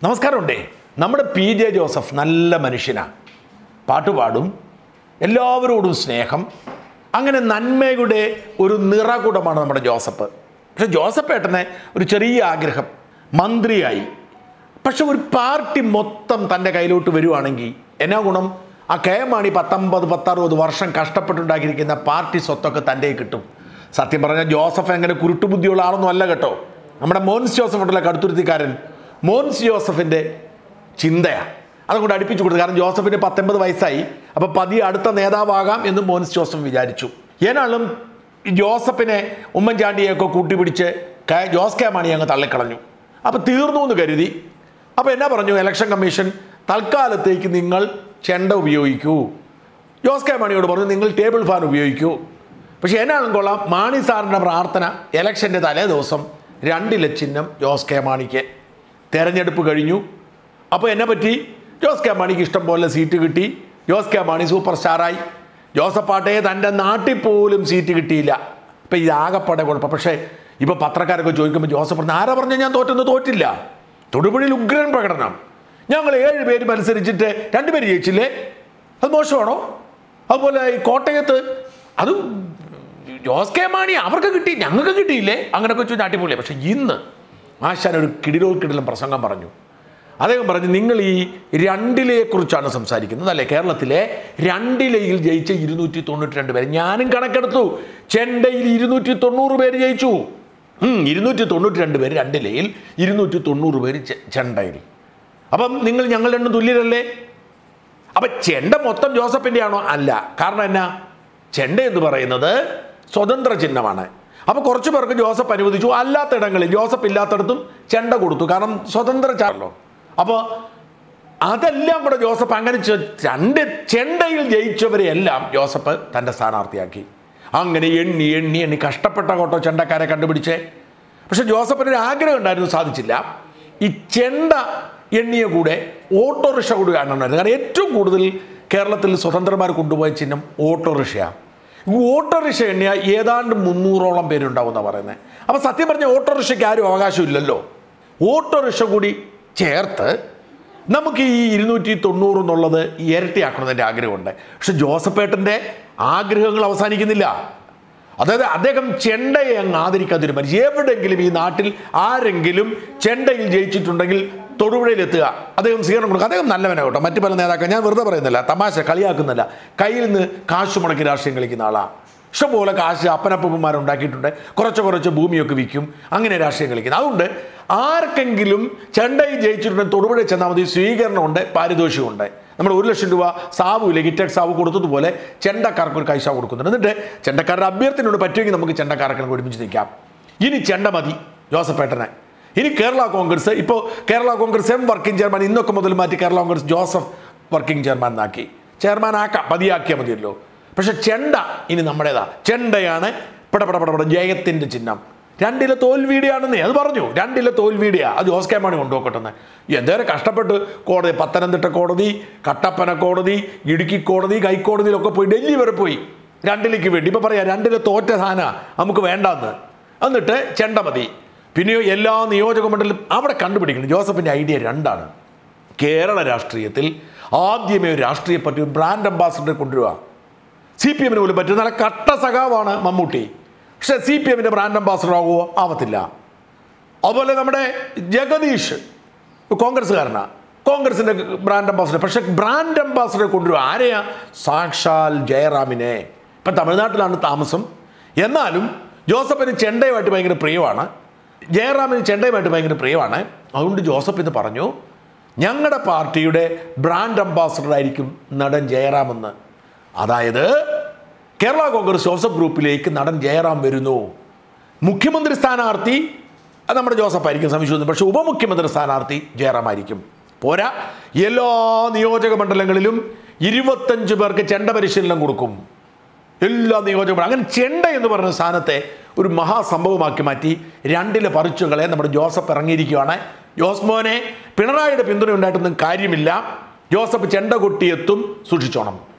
നമസ്കാരമുണ്ടേ നമ്മുടെ P J Joseph നല്ല മനുഷ്യനാണ് പാട്ടുപാടും എല്ലാവരോടും സ്നേഹം അങ്ങനെ നന്മയുടെ ഒരു നിറകുടമാണ് നമ്മുടെ ജോസഫ് പക്ഷെ ജോസഫ് ഏട്ടനെ ഒരു ചെറിയ ആഗ്രഹം മന്ത്രിയായി പക്ഷെ ഒരു പാർട്ടി മൊത്തം തൻ്റെ കയ്യിലോട്ട് വരുവാണെങ്കിൽ എന്നാ ഗുണം ആ കെ എം മാണി പത്തൊമ്പത് പത്തറുപത് വർഷം കഷ്ടപ്പെട്ടുണ്ടാക്കിയിരിക്കുന്ന പാർട്ടി സ്വത്തൊക്കെ തൻ്റെ കിട്ടും സത്യം പറഞ്ഞാൽ ജോസഫ് എങ്ങനെ കുരുട്ടുബുദ്ധിയുള്ള ആളൊന്നും അല്ല കേട്ടോ നമ്മുടെ മോൻസ് ജോസഫ് ഉണ്ടല്ലോ കടുത്തുരുത്തിക്കാരൻ മോൻസ് ജോസഫിൻ്റെ ചിന്തയാണ് അതുകൊണ്ട് അടുപ്പിച്ചു കൊടുത്തു കാരണം ജോസഫിന് പത്തൊമ്പത് വയസ്സായി അപ്പോൾ പതിയെ അടുത്ത നേതാവാകാം എന്ന് മോൻസ് ജോസഫ് വിചാരിച്ചു ഏനാളും ഈ ജോസഫിനെ ഉമ്മൻചാണ്ടിയെയൊക്കെ കൂട്ടിപ്പിടിച്ച് ക- ജോസ് കെ മാണി അങ്ങ് തള്ളിക്കളഞ്ഞു അപ്പോൾ തീർന്നു എന്ന് കരുതി അപ്പോൾ എന്നാ പറഞ്ഞു ഇലക്ഷൻ കമ്മീഷൻ തൽക്കാലത്തേക്ക് നിങ്ങൾ ചെണ്ട ഉപയോഗിക്കൂ ജോസ് കെ മാണിയോട് പറഞ്ഞു നിങ്ങൾ ടേബിൾ ഫാൻ ഉപയോഗിക്കൂ പക്ഷേ എന്നാളും കൊള്ളാം മാണി സാറിൻ്റെ പ്രാർത്ഥന ഇലക്ഷൻ്റെ തലേ ദിവസം രണ്ടിലെ ചിഹ്നം ജോസ് കെ മാണിക്ക് തെരഞ്ഞെടുപ്പ് കഴിഞ്ഞു അപ്പോൾ എന്നെ പറ്റി ജോസ് കെ മാണിക്ക് ഇഷ്ടം പോലെ സീറ്റ് കിട്ടി ജോസ് കെ മാണി സൂപ്പർ സ്റ്റാറായി ജോസഫ് പാട്ടയെ തൻ്റെ നാട്ടിൽ പോലും സീറ്റ് കിട്ടിയില്ല ഇപ്പം ഇതാകപ്പാടെ കുഴപ്പം പക്ഷേ ഇപ്പോൾ പത്രക്കാരൊക്കെ ചോദിക്കുമ്പോൾ ജോസഫ് പറഞ്ഞു ആരാ പറഞ്ഞാൽ ഞാൻ തോറ്റെന്ന് തോറ്റില്ല തൊടുപുഴയിൽ ഉഗ്രൻ പ്രകടനം ഞങ്ങൾ ഏഴ് പേര് മത്സരിച്ചിട്ട് രണ്ടുപേര് ജയിച്ചില്ലേ അത് മോശമാണോ അതുപോലെ ഈ കോട്ടയത്ത് അതും ജോസ് കെ മാണി അവർക്ക് കിട്ടി ഞങ്ങൾക്ക് കിട്ടിയില്ലേ അങ്ങനെയൊക്കെ വെച്ച് അടിപൊളിയാണ് പക്ഷെ ഇന്ന് ആശാൻ ഒരു കിടിലോൽ കിടിലം പ്രസംഗം പറഞ്ഞു അദ്ദേഹം പറഞ്ഞു നിങ്ങൾ ഈ രണ്ടിലയെ കുറിച്ചാണ് സംസാരിക്കുന്നത് അല്ലേ കേരളത്തിലെ രണ്ടിലയിൽ ജയിച്ച ഇരുന്നൂറ്റി തൊണ്ണൂറ്റി രണ്ട് പേര് ഞാനും കണക്കെടുത്തു ചെണ്ടയിൽ ഇരുന്നൂറ്റി തൊണ്ണൂറ് പേര് ജയിച്ചു ഉം, ഇരുന്നൂറ്റി തൊണ്ണൂറ്റി രണ്ട് പേര് രണ്ടിലയിൽ ഇരുന്നൂറ്റി തൊണ്ണൂറ് പേര് ചെ- ചെണ്ടയിൽ അപ്പം നിങ്ങൾ ഞങ്ങൾ രണ്ടും തുല്യരല്ലേ അപ്പൊ ചെണ്ട മൊത്തം ജോസഫിന്റെ ആണോ അല്ല കാരണം എന്നാ ചെണ്ട എന്ന് പറയുന്നത് സ്വതന്ത്ര ചിഹ്നമാണ് അപ്പൊ കുറച്ച് പേർക്ക് ജോസഫ് അനുവദിച്ചു അല്ലാത്തിടങ്ങളിൽ ജോസഫ് ഇല്ലാത്തടത്തും ചെണ്ട കൊടുത്തു കാരണം സ്വതന്ത്ര ചാണല്ലോ അപ്പോൾ അതെല്ലാം കൂടെ ജോസഫ് അങ്ങനെ ചെ- രണ്ട് ചെണ്ടയിൽ ജയിച്ചവരെ എല്ലാം ജോസഫ് തൻ്റെ സ്ഥാനാർത്ഥിയാക്കി അങ്ങനെ എണ്ണി എണ്ണി എണ്ണി കഷ്ടപ്പെട്ട കോട്ടോ ചെണ്ടക്കാരെ കണ്ടുപിടിച്ചേ പക്ഷെ ജോസഫിന് ഒരു ആഗ്രഹം ഉണ്ടായിരുന്നു സാധിച്ചില്ല ഈ ചെണ്ട എണ്ണിയ കൂടെ ഓട്ടോറിക്ഷ കൂടി കാണണമായിരുന്നു കാരണം ഏറ്റവും കൂടുതൽ കേരളത്തിൽ സ്വതന്ത്രന്മാർ കൊണ്ടുപോയ ചിഹ്നം ഓട്ടോറിക്ഷയാണ് ഈ ഓട്ടോറിക്ഷ എണ്ണിയ ഏതാണ്ട് മുന്നൂറോളം പേരുണ്ടാവും എന്നാണ് പറയുന്നത് അപ്പോൾ സത്യം പറഞ്ഞ ഓട്ടോറിക്ഷയ്ക്ക് ആരും അവകാശമില്ലല്ലോ ഓട്ടോറിക്ഷ കൂടി ചേർത്ത് നമുക്ക് ഈ ഇരുന്നൂറ്റി തൊണ്ണൂറ് എന്നുള്ളത് ഇരട്ടിയാക്കണമെന്നതിൻ്റെ ആഗ്രഹമുണ്ട് പക്ഷെ ജോസഫേട്ടൻ്റെ ആഗ്രഹങ്ങൾ അവസാനിക്കുന്നില്ല അതായത് അദ്ദേഹം ചെണ്ടയെ അങ്ങ് ആദരിക്കാത്തൊരു മനുഷ്യൻ എവിടെയെങ്കിലും ഈ നാട്ടിൽ ആരെങ്കിലും ചെണ്ടയിൽ ജയിച്ചിട്ടുണ്ടെങ്കിൽ തൊടുപുഴയിലെത്തുക അദ്ദേഹം സ്വീകരണം കൊടുക്കുക അദ്ദേഹം നല്ലവനാണ് കേട്ടോ മറ്റു പല നേതാക്കൾ ഞാൻ വെറുതെ പറയുന്നില്ല തമാശ കളിയാക്കുന്നില്ല കയ്യിൽ നിന്ന് കാശ് മുടക്കി രാഷ്ട്രീയം കളിക്കുന്ന ആളാണ് ഇഷ്ടംപോലെ കാശ് അപ്പനപ്പന്മാരുണ്ടാക്കിയിട്ടുണ്ട് കുറച്ച് കുറച്ച് ഭൂമിയൊക്കെ വിൽക്കും അങ്ങനെ രാഷ്ട്രീയം കളിക്കുന്നത് അതുകൊണ്ട് ആർക്കെങ്കിലും ചെണ്ടയിൽ ജയിച്ചിട്ടുണ്ടെങ്കിൽ തൊടുപുഴ ചെന്നാൽ മതി സ്വീകരണമുണ്ട് പാരിതോഷികമുണ്ട് നമ്മൾ ഒരു ലക്ഷം രൂപ സാവുമില്ല ഗിറ്റക് സാവ് കൊടുത്തതുപോലെ ചെണ്ടക്കാർക്ക് ഒരു കൈസ കൊടുക്കുന്നുണ്ട് എന്നിട്ട് ചെണ്ടക്കാരുടെ അഭ്യർത്ഥനയോട് പറ്റുമെങ്കിൽ നമുക്ക് ചെണ്ടക്കാർക്ക് ഒരുമിച്ച് നിൽക്കാം ഇനി ചെണ്ട മതി ജോസഫേട്ടനെ ഇനി കേരള കോൺഗ്രസ് ഇപ്പോൾ Kerala Congress M working chairman ഇന്നൊക്കെ മുതൽ മാറ്റി കേരള കോൺഗ്രസ് ജോസഫ് വർക്കിംഗ് ചെയർമാൻ ആക്കി ചെയർമാൻ ആക്കാം പതിയാക്കിയാൽ മതിയല്ലോ പക്ഷെ ചെണ്ട ഇനി നമ്മുടേതാ ചെണ്ടയാണ് പടപട പടപട ജയത്തിൻ്റെ ചിഹ്നം രണ്ടിലെ തോൽവീടിയാണെന്നേ അത് പറഞ്ഞു രണ്ടിലെ തോൽവീടിയാ അത് ജോസ് കെ മാണി കൊണ്ടുപോക്കട്ടെന്ന് എന്തേരം കഷ്ടപ്പെട്ട് കോടതി പത്തനംതിട്ട കോടതി കട്ടപ്പന കോടതി ഇടുക്കി കോടതി ഹൈക്കോടതിയിലൊക്കെ പോയി ഡൽഹി വരെ പോയി രണ്ടിലേക്ക് വേണ്ടി ഇപ്പം പറയാം രണ്ടിലെ തോറ്റ സാധന നമുക്ക് വേണ്ടാന്ന് എന്നിട്ട് ചെണ്ട മതി പിന്നെയോ എല്ലാ നിയോജക മണ്ഡലം അവിടെ കണ്ടുപിടിക്കണം ജോസഫിൻ്റെ ഐഡിയ രണ്ടാണ് കേരള രാഷ്ട്രീയത്തിൽ ആദ്യമേ ഒരു രാഷ്ട്രീയ പാർട്ടി ഒരു ബ്രാൻഡ് അംബാസിഡർ കൊണ്ടുവരിക സി പി എമ്മിന് പോലും പറ്റും നല്ല കട്ട സഖാവാണ് മമ്മൂട്ടി പക്ഷെ സി പി എമ്മിൻ്റെ ബ്രാൻഡ് അംബാസിഡർ ആകുമോ ആവത്തില്ല അതുപോലെ നമ്മുടെ ജഗദീഷ് കോൺഗ്രസ്സുകാരനാണ് കോൺഗ്രസിൻ്റെ ബ്രാൻഡ് അംബാസിഡർ പക്ഷെ ബ്രാൻഡ് അംബാസിഡർ കൊണ്ടുവരും ആരെയാ സാക്ഷാൽ ജയറാമിനെ ഇപ്പം തമിഴ്നാട്ടിലാണ് താമസം എന്നാലും ജോസഫിന് ചെണ്ടയുമായിട്ട് ഭയങ്കര പ്രിയമാണ് ജയറാമിന് ചെണ്ടയുമായിട്ട് ഭയങ്കര പ്രിയമാണ് അതുകൊണ്ട് ജോസഫ് ഇത് പറഞ്ഞു ഞങ്ങളുടെ പാർട്ടിയുടെ ബ്രാൻഡ് അംബാസിഡർ ആയിരിക്കും നടൻ ജയറാമെന്ന് അതായത് കേരള കോൺഗ്രസ് ജോസഫ് ഗ്രൂപ്പിലേക്ക് നടൻ ജയറാം വരുന്നു മുഖ്യമന്ത്രി സ്ഥാനാർത്ഥി അത് നമ്മുടെ ജോസഫ് ആയിരിക്കും സംശയമൊന്നും പക്ഷേ ഉപമുഖ്യമന്ത്രി സ്ഥാനാർത്ഥി ജയറാം ആയിരിക്കും പോരാ എല്ലാ നിയോജക മണ്ഡലങ്ങളിലും ഇരുപത്തഞ്ച് പേർക്ക് ചെണ്ട പരിശീലനം കൊടുക്കും എല്ലാ നിയോജക അങ്ങനെ ചെണ്ട എന്ന് പറയുന്ന സ്ഥാനത്തെ ഒരു മഹാസംഭവമാക്കി മാറ്റി രണ്ടിലെ പറിച്ചുകളെ നമ്മുടെ ജോസഫ് ഇറങ്ങിയിരിക്കുകയാണ് ജോസ് മോനെ പിണറായിയുടെ പിന്തുണ ഉണ്ടായിട്ടൊന്നും കാര്യമില്ല ജോസഫ് ചെണ്ട കൊട്ടിയെത്തും സൂക്ഷിച്ചോണം